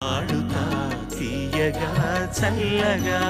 పాడుతా తీయగా చల్లగా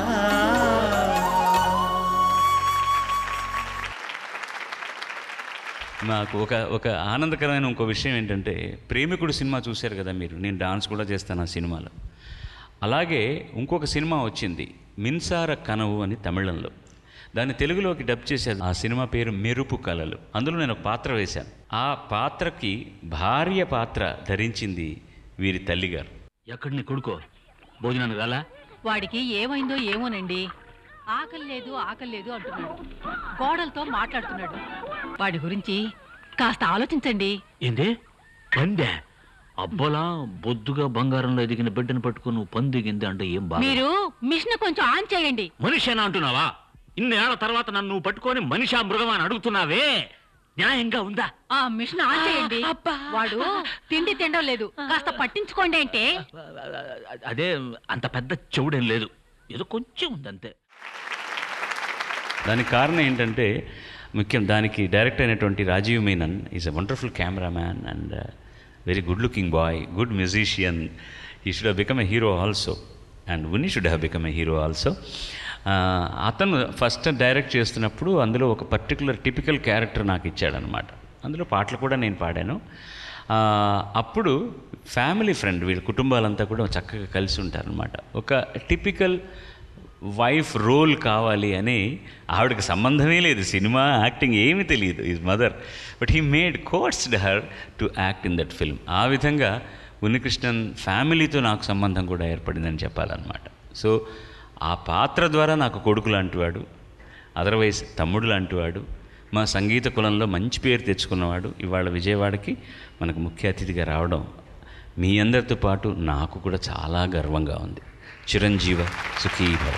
మాకు ఒక ఒక ఆనందకరమైన ఇంకో విషయం ఏంటంటే ప్రేమికుడు సినిమా చూశారు కదా మీరు నేను డాన్స్ కూడా చేస్తాను ఆ సినిమాలో అలాగే ఇంకొక సినిమా వచ్చింది మిన్సార కనవు అని తమిళంలో దాన్ని తెలుగులోకి డబ్ చేశారు ఆ సినిమా పేరు మెరుపు కళలు అందులో నేను ఒక పాత్ర వేశాను ఆ పాత్రకి భార్య పాత్ర ధరించింది వీరి తల్లిగారు ఎక్కడి నీ కొడుకో భోజనానికి రాలా వాడికి ఏమైందో ఏమోనండి ఆకలి లేదు ఆకలి లేదు అంటున్నాడు గోడలతో మాట్లాడుతున్నాడు వాడి గురించి కాస్త ఆలోచించండి ఏంది పందే అబ్బలా బొద్దుగా బంగారంలో ఎదిగిన బిడ్డను పట్టుకుని నువ్వు పందిగింది అంటే ఏం బాగా మీరు మిషన్ కొంచెం ఆన్ చేయండి మనిషి అని అంటున్నావా ఇన్నేళ్ల తర్వాత నన్ను నువ్వు పట్టుకొని మనిషా మృగమా అని అడుగుతున్నావే న్యాయంగా ఉందా ఆ మిషన్ ఆన్ చేయండి వాడు తిండి తిండం లేదు కాస్త పట్టించుకోండి అంటే అదే అంత పెద్ద చెవుడేం లేదు ఏదో కొంచెం ఉంది అంతే దానికి కారణం ఏంటంటే ముఖ్యం దానికి డైరెక్టర్ అయినటువంటి Rajiv Menon is a wonderful cameraman and very good looking boy good musician he should have become a hero also and Unni should have become a hero also అతను ఫస్ట్ డైరెక్ట్ చేస్తున్నప్పుడు అందులో ఒక పర్టికులర్ టిపికల్ క్యారెక్టర్ నాకు ఇచ్చాడనమాట అందులో పాటలు కూడా నేను పాడాను ఆ, అప్పుడు ఫ్యామిలీ ఫ్రెండ్ వీళ్ళ కుటుంబాలంతా కూడా చక్కగా కలిసి ఉంటారనమాట ఒక టిపికల్ వైఫ్ రోల్ కావాలి అని ఆవిడకి సంబంధమే లేదు సినిమా యాక్టింగ్ ఏమీ తెలియదు is mother but he made coerced her to act in that film ఆ విధంగా ఉన్నికృష్ణన్ ఫ్యామిలీతో నాకు సంబంధం కూడా ఏర్పడిందని చెప్పాలన్నమాట సో ఆ పాత్ర ద్వారా నాకు కొడుకు లాంటివాడు అదర్వైజ్ తమ్ముడు లాంటివాడు మా సంగీత కులంలో మంచి పేరు తెచ్చుకున్నవాడు ఇవాళ విజయవాడకి మనకు ముఖ్య అతిథిగా రావడం మీ అందరితో పాటు నాకు కూడా చాలా గర్వంగా ఉంది చిరంజీవ సుఖీ భవ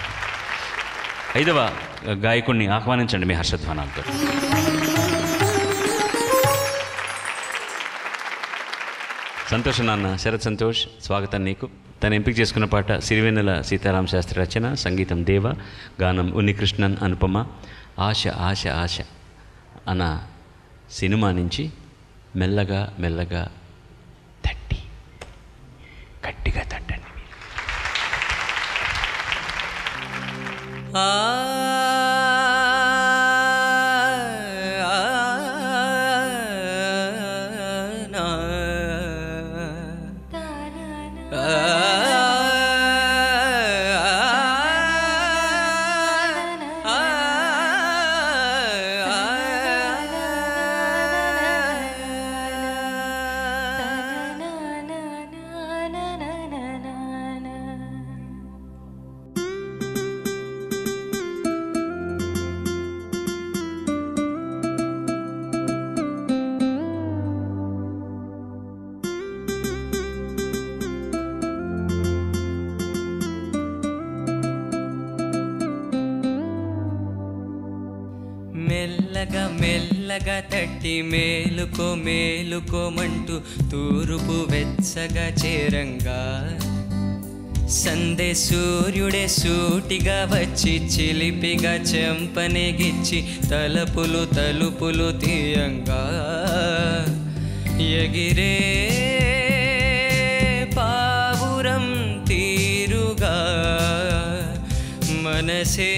ఐదవ గాయకుడిని ఆహ్వానించండి మీ హర్షధ్వానాలతో సంతోష్ నాన్న శరత్ సంతోష్ స్వాగతం నీకు తను ఎంపిక చేసుకున్న పాట సిరివెన్నెల సీతారాం శాస్త్రి రచన సంగీతం దేవ గానం ఉన్నికృష్ణన్ అనుపమ ఆశ ఆశ ఆశ అన్న సినిమా నుంచి మెల్లగా మెల్లగా తట్టి గట్టిగా తట్టండి మీరు. ఆ మెల్లగా మెల్లగా తట్టి మేలుకో మేలుకోమంటూ తూరుపు వెచ్చగా చేరంగా సందే సూర్యుడే సూటిగా వచ్చి చిలిపిగా చెంపనెగిచ్చి తలుపులు తలుపులు తీయంగా ఎగిరే పావురం తీరుగా మనసే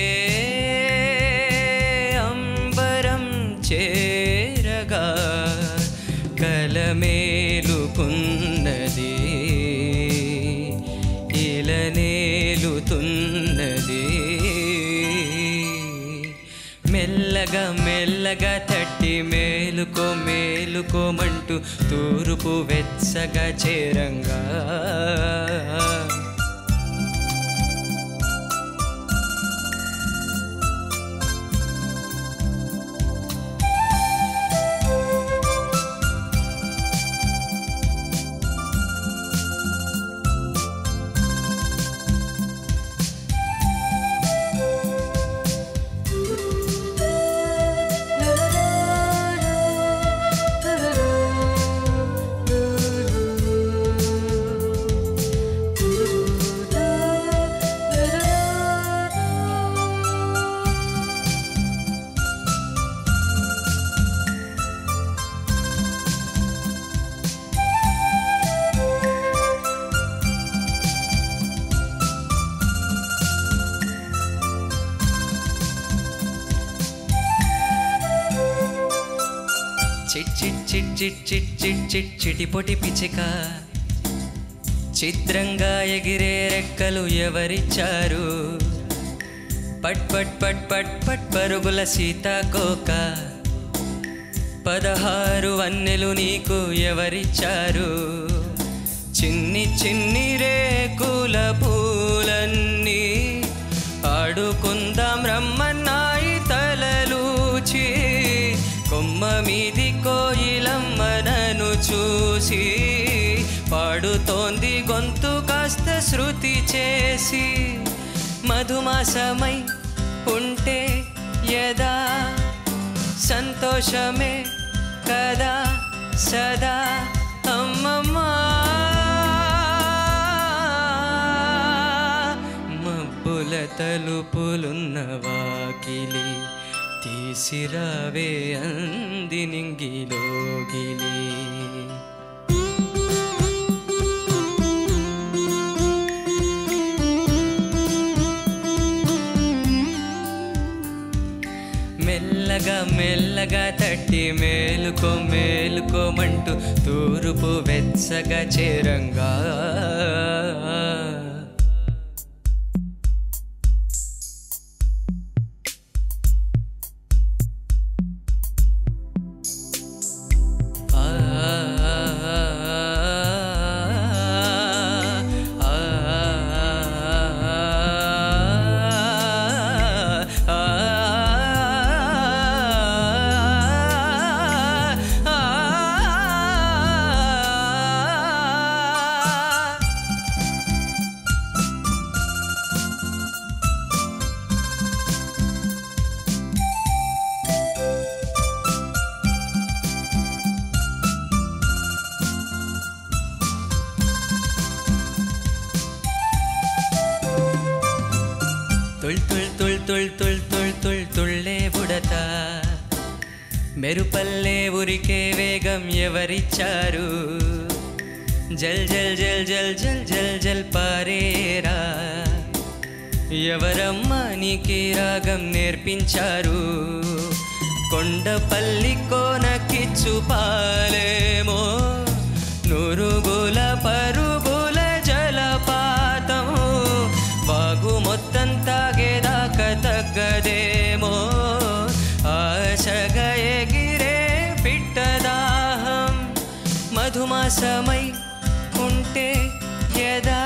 అంబరం చేరగా కలమేలుకున్నది ఇలనేలుతున్నది మెల్లగా మెల్లగా తట్టి మేలుకో మేలుకోమంటూ తూర్పు వెచ్చగా చేరంగా చిట్ చిట్ చిట్ చిట్ చిట్ చిటిపొటి పిచిక చిత్రంగా ఎగిరే రెక్కలు ఎవరిచ్చారు పట్ పట్ పట్ పట్ పట్ పరుగుల సీతాకోక పదహారు వన్నెలు నీకు ఎవరిచ్చారు చిన్ని చిన్ని రేకుల పూలన్నీ ఆడుకుందాం రమ్మన్నాయి తలలూచి కొమ్మ మీది కోయిలమ్మనను చూసి పాడుతోంది గొంతు కాస్త శృతి చేసి మధుమాసమై ఉంటే యదా సంతోషమే కదా సదా అమ్మమ్మా మబ్బుల తలుపులున్న వాకిలి తీసిరావే అంది నింగిలోగిలి మెల్లగా మెల్లగా తట్టి మేలుకో మేలుకోమంటూ తూర్పు వెచ్చగా చేరంగా ఆ, ఆ, ఆ, ఆ. ತುಳ್ ತುಳ್ ತುಳ್ ತುಳ್ ತುಳ್ ತುಳ್ ತುಳ್ ತುಳ್ಳೆ బుడత మెరుపల్లే ఉరికే వేగం ఎవరిచ్చారు జల్ జల్ జల్ జల్ జల్ జల్ జల్ పారేరా ఎవరమ్మా నీకి రాగం నేర్పించారు కొండపల్లి కోనకిచ్చు పాలేమో నురుగుల పరుగుల జలపాతము బాగు మొత్తం తాగేదాకా తగ్గదేమో ఆశగా ఎగిరే పిట్టదాహం మధుమాసమై ఉంటే యదా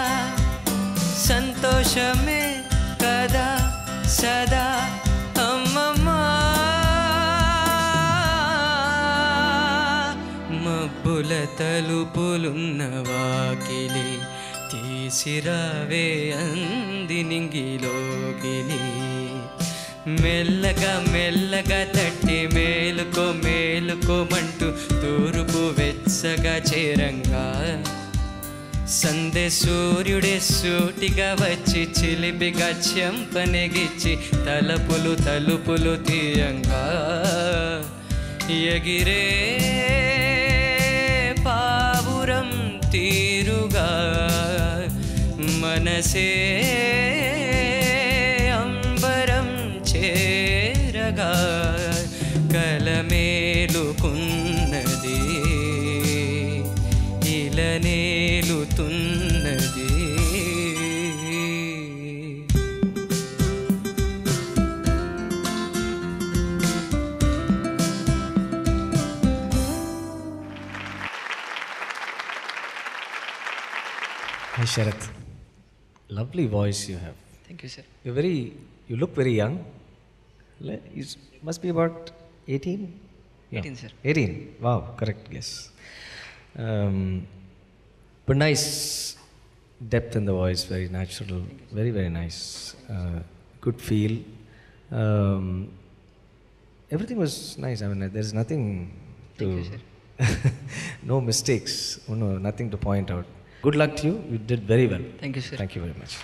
సంతోషమే కదా సదా అమ్మమ్మా మబ్బుల తలుపులున్న వాకిలి తీసిరావే అంది నింగిలోగిలి మెల్లగా మెల్లగా తట్టి మేలుకో మేలుకోమంటూ తూర్పు వెచ్చగా చేరంగా సందె సూర్యుడే సూటిగా వచ్చి చిలిపిగా చెంపనెగిచ్చి తలుపులు తలుపులు తీయంగా ఎగిరే పావురం తీరుగా మనసే అంబరం చేరగా కలమేలుకున్నది ఇలనేలుతున్నది Hi Sharath. Lovely voice you have. Thank you sir You're very, you look very young. Le- You s- must be about 18? 18, sir. 18. Wow, correct guess. Um, but nice depth in the voice, very natural, very, very nice. Uh, good feel. Um, everything was nice. I mean, there's nothing to. no mistakes. Oh, no, nothing to point out. Good luck to you. You did very well. Thank you sir Thank you very much.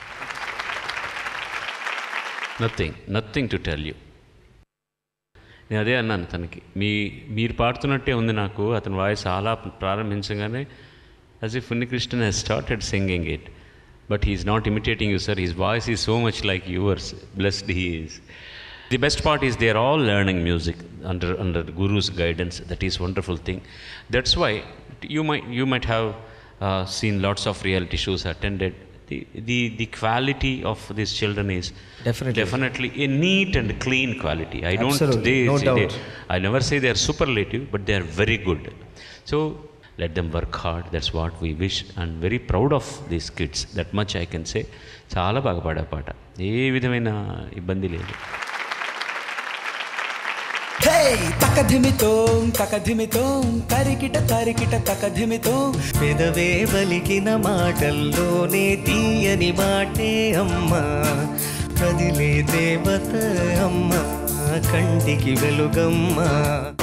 Nothing nothing to tell you నేను అదే అన్నాను తనకి మీ మీరు పాడుతున్నట్టే ఉంది నాకు అతని voice అలా ప్రారంభించగానే as if Unnikrishnan he's started singing it but he is not imitating you sir his voice is so much like yours blessed he is The best part is they are all learning music under under the guru's guidance. That is wonderful thing. That's why you might you might have uh, seen lots of reality shows attended. The, the the quality of these children is Definitely. definitely a neat and clean quality. I don't Absolutely, they, no they- doubt. I never say they are superlative, but they are very good. So let them work hard. That's what we wish. And very proud of these kids. That much I can say. చాలా బాగా పాడా పాట ఏ విధమైన ఇబ్బంది లేదు హే తకధిమితో తకధిమితో తరికిట తరికిట తకధిమితో పెదవే పలికిన మాటల్లోనే తీయని మాటే అమ్మా కదిలే దేవత అమ్మా కంటికి వెలుగమ్మా